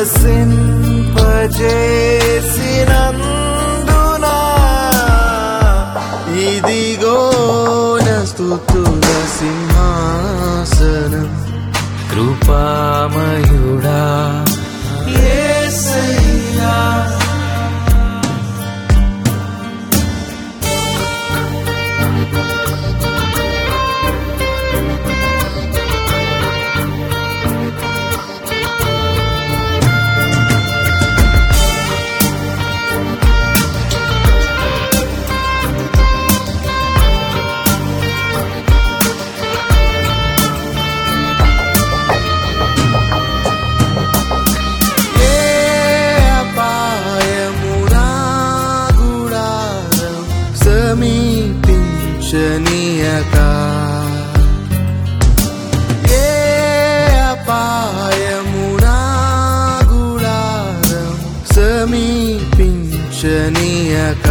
నివసింపజేసినందున ఇదిగో నస్తుతుల సింహాసనం కృపామయుడా యేసయ్యా ఏ అపాయమునా గుడారం సమీపించనీయక ఏ అపాయమునా గుడారం సమీపించనీయక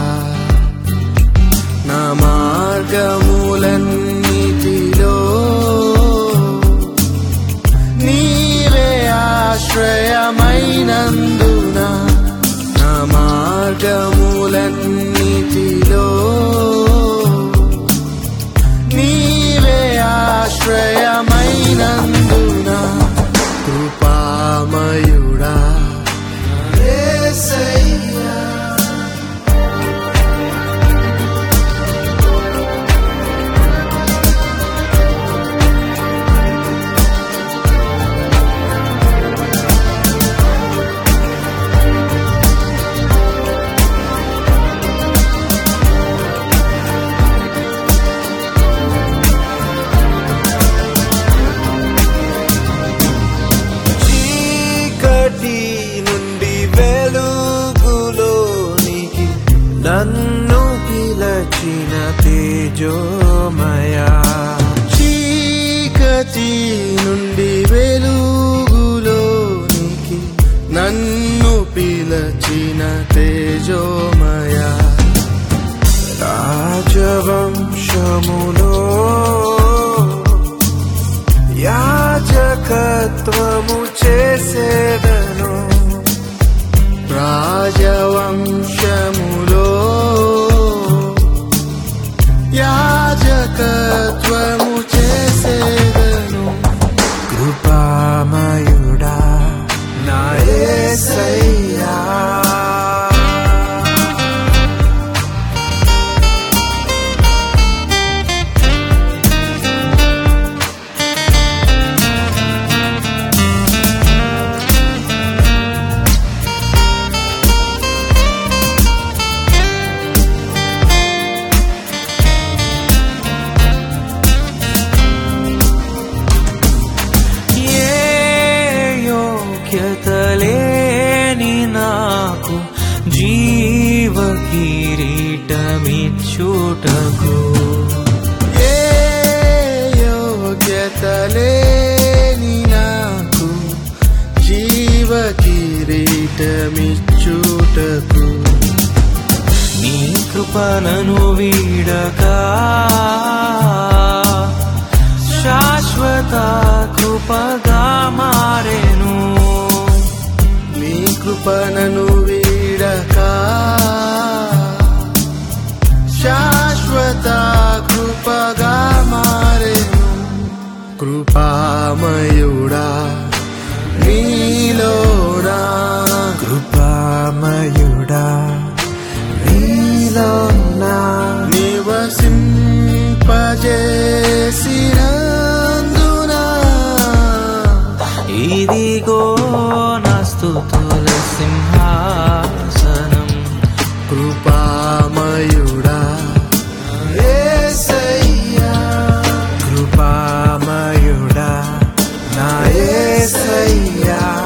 నా మార్గములన్నిటిలో నీవే ఆశ్రయమైనందున నా మార్గములన్నిటిలో నీవే ఆశ్రయమైనందున కృపామయుడా యేసయ్యా చీకటి నుండి వెలుగులోనికి నన్ను పిలచిన తేజోమయా చీకటి నుండి వెలుగులోనికి నన్ను పిలచిన తేజోమయా రాజవంశములో యాజకత్వము చేసేదను రాజవంశములో యాజకత్వము చేసేదను కృపామయుడా నా యేసయ్యా ఏ యోగ్యత లేని నాకు జీవ కిరీటమిచ్చుటకు ఏ యోగ్యత లేని నాకు జీవ కిరీటమిచ్చుటకు నీ కృపణను వీడక శాశ్వత కృపగా మారెను నీ కృపణను వీడక శాశ్వత కృపగా మారెను కృపామయుడా నీలోనా కృపామయుడా నీలోనా నివసింపజేసినందున ఇదిగో నా స్తుతుల సింహాసనం కృపామయుడా యేసయ్యా కృపామయుడా నా యేసయ్యా